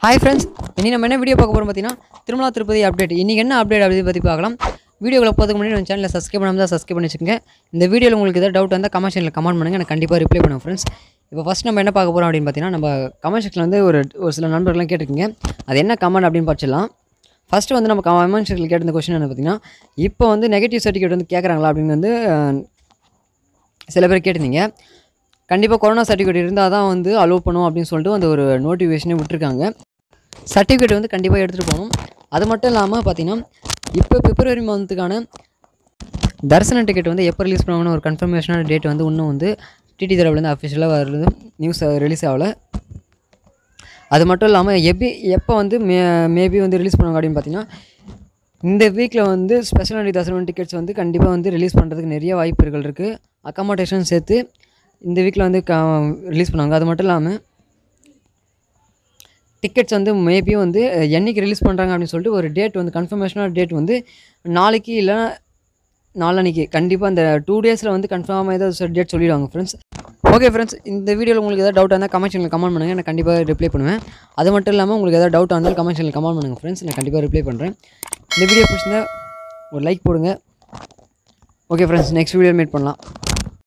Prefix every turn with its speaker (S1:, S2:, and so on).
S1: hi friends இனி நம்ம என்ன வீடியோ பார்க்க போகிறோம் பார்த்தீங்கன்னா திருமலா திருப்பதி அப்டேட் இன்றைக்கி என்ன அப்டேட் அப்படி பற்றி பார்க்கலாம் வீடியோவில் போகிறதுக்கு முன்னாடி நம்ம சேனலில் சப்ஸ்கிரைப் பண்ணாமல் தான் சப்ஸ்கிரைப் பண்ணி வச்சுக்கோங்க இந்த வீடியோவில் உங்களுக்கு ஏதாவது டவுட் வந்தால் கமெண்ட் செக்ஷனில் கமெண்ட் பண்ணுங்கள் எனக்கு கண்டிப்பாக ரிப்ளை பண்ணுவேன் ஃப்ரெண்ட்ஸ் இப்போ ஃபஸ்ட் நம்ம என்ன பார்க்க போகிறோம் அப்படின்னு பார்த்தீங்கன்னா நம்ம கமெண்ட் செக்ஷனில் வந்து ஒரு ஒரு சில நண்பர்கள்லாம் கேட்டிருக்கீங்க அது என்ன கமெண்ட் அப்படின்னு பார்த்துலாம் ஃபஸ்ட்டு வந்து நம்ம கமெண்ட் செக்ஷனில் கேட்டிருந்த கொஸ்டின் என்ன பார்த்தீங்கன்னா இப்போ வந்து நெகட்டிவ் சர்டிஃபிகேட் வந்து கேட்குறாங்களா அப்படின்னு வந்து அஹ், சில பேர் கேட்டிருந்தீங்க கண்டிப்பாக கொரோனா சர்டிஃபிகேட் இருந்தால் தான் வந்து அலோவ் பண்ணுவோம் அப்படின்னு சொல்லிட்டு அந்த ஒரு நோட்டிஃபிகேஷனே விட்டுருக்காங்க சர்டிஃபிகேட் வந்து கண்டிப்பாக எடுத்துகிட்டு போகணும் அது மட்டும் இல்லாமல் பார்த்தீங்கன்னா இப்போ பிப்ரவரி மந்த்துக்கான தரிசன டிக்கெட் வந்து எப்போ ரிலீஸ் பண்ணுவாங்கன்னு ஒரு கன்ஃபர்மேஷனான டேட் வந்து இன்னும் வந்து டிடி தரப்புலேருந்து அஃபிஷியலாக வருது நியூஸ் ரிலீஸ் ஆகலை அது மட்டும் இல்லாமல் எப்பி எப்போ வந்து மே மேபி வந்து ரிலீஸ் பண்ணுவாங்க அப்படின்னு பார்த்தீங்கன்னா இந்த வீக்கில் வந்து ஸ்பெஷல் அண்ட் தசரவன் டிக்கெட்ஸ் வந்து கண்டிப்பாக வந்து ரிலீஸ் பண்ணுறதுக்கு நிறைய வாய்ப்புகள் இருக்குது அக்காமடேஷன் சேர்த்து இந்த வீக்கில் வந்து க ரிலீஸ் பண்ணுவாங்க அது மட்டும் இல்லாமல் டிக்கெட்ஸ் வந்து மேபி வந்து அஹ், என்னைக்கு ரிலீஸ் பண்ணுறாங்க அப்படின்னு சொல்லிட்டு ஒரு டேட் வந்து கன்ஃபர்மேஷனான டேட் வந்து நாளைக்கு இல்லை நாளன்னைக்கு கண்டிப்பாக அந்த டூ டேஸில் வந்து கன்ஃபார்மாக ஏதாவது டேட் சொல்லிடுவாங்க ஃப்ரெண்ட்ஸ் ஓகே ஃப்ரெண்ட்ஸ் இந்த வீடியோவில் உங்களுக்கு ஏதாவது டவுட் இருந்தால் கமெண்ட் செக்ஷனில் கமெண்ட் பண்ணுங்கள் நான் கண்டிப்பாக ரிப்ளை பண்ணுவேன் அது மட்டும் இல்லாமல் உங்களுக்கு ஏதாவது டவுட் இருந்தாலும் கமெண்ட் செக்ஷனில் கமெண்ட் பண்ணுங்கள் ஃப்ரெண்ட்ஸ் நான் கண்டிப்பாக ரிப்ளை பண்ணுறேன் இந்த வீடியோ பிடிச்சிருந்தா ஒரு லைக் போடுங்க okay friends next video meet பண்ணலாம்